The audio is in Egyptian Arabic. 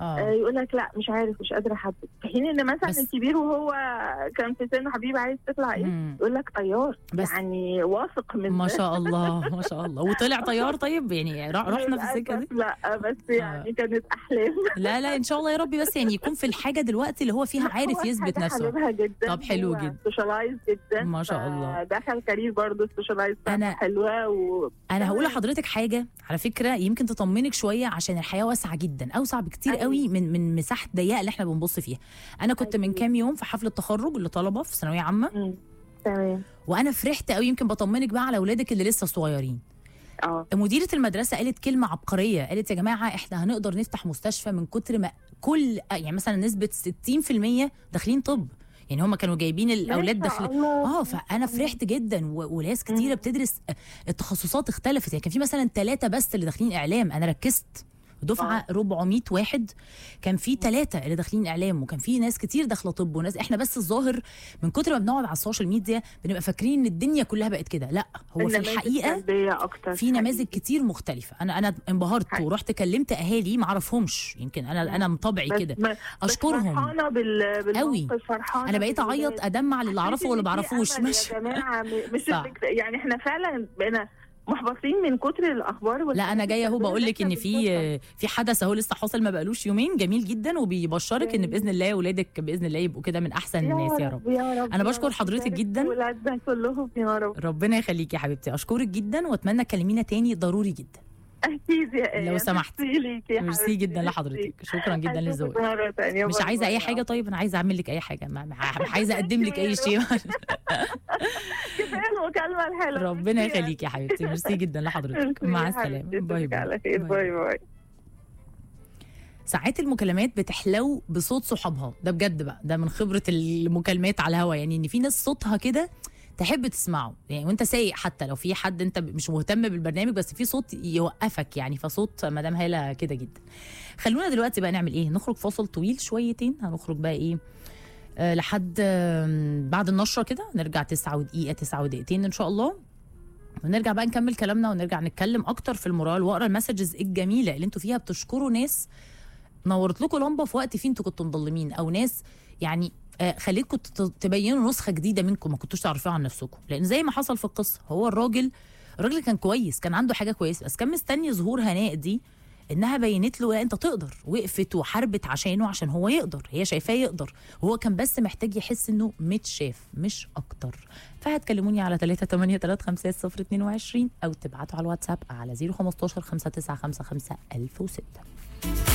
اه يقول لك لا مش عارف مش قادره احدد في حين ان مثلا بس- الكبير وهو كان في سنه حبيبي عايز تطلع ايه مم. يقول لك طيار بس- يعني واثق من ما شاء الله ما شاء الله وطلع طيار طيب يعني را- رحنا في السكه دي للأسف لا بس يعني كانت احلام لا لا ان شاء الله يا رب بس يعني يكون في الحاجه دلوقتي اللي هو فيها عارف هو يثبت حاجة نفسه حاببها جدا طب حلو جدا. سوشيالايز جدا ما شاء الله. دخل كارير برضه سوشيالايز أنا- حلوه و انا هقول لحضرتك حاجه على فكره يمكن تطمنك شويه عشان الحياه واسعه جدا اوسع بكتير أيوة. قوي من من مساحه ضيقه اللي احنا بنبص فيها انا كنت من أكيد. كام يوم في حفله تخرج لطلبه في ثانويه عامه مم. تمام وانا فرحت قوي يمكن بطمنك بقى على اولادك اللي لسه صغيرين اه مديره المدرسه قالت كلمه عبقريه قالت يا جماعه احنا هنقدر نفتح مستشفى من كتر ما كل يعني مثلا نسبه 60% داخلين طب يعني هم كانوا جايبين الاولاد ما شاء داخل الله. اه فانا فرحت جدا و- وناس كتيره بتدرس التخصصات اختلفت يعني كان في مثلا ثلاثه بس اللي داخلين اعلام انا ركزت دفعه 400 واحد كان في ثلاثه اللي داخلين اعلام وكان في ناس كتير داخله طب وناس احنا بس الظاهر من كتر ما بنقعد على السوشيال ميديا بنبقى فاكرين ان الدنيا كلها بقت كده لا هو في النماذج الحقيقه سلبية اكتر في نماذج كتير مختلفه انا انا انبهرت حقيقي. ورحت كلمت اهالي ما اعرفهمش يمكن انا انا مطبعي بس كده ما- بس اشكرهم فرحانه بال قوي. بالموقف فرحانه انا بقيت بالولاد. اعيط ادمع للي اعرفه واللي حاسة إن في بعرفوش أمل مش يا جماعه م- مش صح. الفكرة- يعني احنا فعلا بقينا محبطين من كتر الاخبار لا انا جايه اهو بقول لك ان في في حدث اهو لسه حاصل ما بقالوش يومين جميل جدا وبيبشرك ان جميل. باذن الله اولادك باذن الله يبقوا كده من احسن الناس يا رب يا رب أنا يا بشكر رب. حضرتك بارك جداً. في ولادنا كلهم يا رب ربنا يخليكي يا حبيبتي اشكرك جدا واتمنى تكلمينا تاني ضروري جدا اكيد يا لو آية. سمحت. ميرسي ليكي يا ميرسي حبيبتي. جدا لحضرتك شكرا جدا أشوفك لذوقك مرة تانية. مش باي عايزه باي. اي حاجه طيب انا عايزه اعمل لك اي حاجه ما ما- مش عايزه اقدم لك اي شيء كفايه المكالمه الحلوه ربنا ميرسي. يخليكي يا حبيبتي ميرسي جدا لحضرتك ميرسي مع يا السلامه حبيبتي. باي تصبحي على باي خير باي باي ساعات المكالمات بتحلو بصوت صحابها ده بجد بقى ده من خبره المكالمات على الهوا يعني ان في ناس صوتها كده تحب تسمعه يعني وانت سايق حتى لو في حد انت مش مهتم بالبرنامج بس في صوت يوقفك يعني فصوت مدام هاله كده جدا خلونا دلوقتي بقى نعمل ايه نخرج فاصل طويل شويتين هنخرج بقى ايه آه لحد آم، بعد النشره كده نرجع تسعة ودقيقه تسعة ودقيقتين ان شاء الله ونرجع بقى نكمل كلامنا ونرجع نتكلم اكتر في المورال واقرا المسجز الجميله اللي انتوا فيها بتشكروا ناس نورت لكم لمبه في وقت فيه انتوا كنتوا مضلمين او ناس يعني آه خليتكم تت- تبينوا نسخه جديده منكم ما كنتوش تعرفوها عن نفسكم لان زي ما حصل في القصه هو الراجل الراجل كان كويس كان عنده حاجه كويسه بس كان مستني ظهور هناء دي انها بينت له لا انت تقدر وقفت وحاربت عشانه عشان هو يقدر هي شايفاه يقدر وهو كان بس محتاج يحس انه متشاف مش اكتر فهتكلموني على 3 8 3 5 0 22 او تبعتوا على الواتساب على 015 595 1006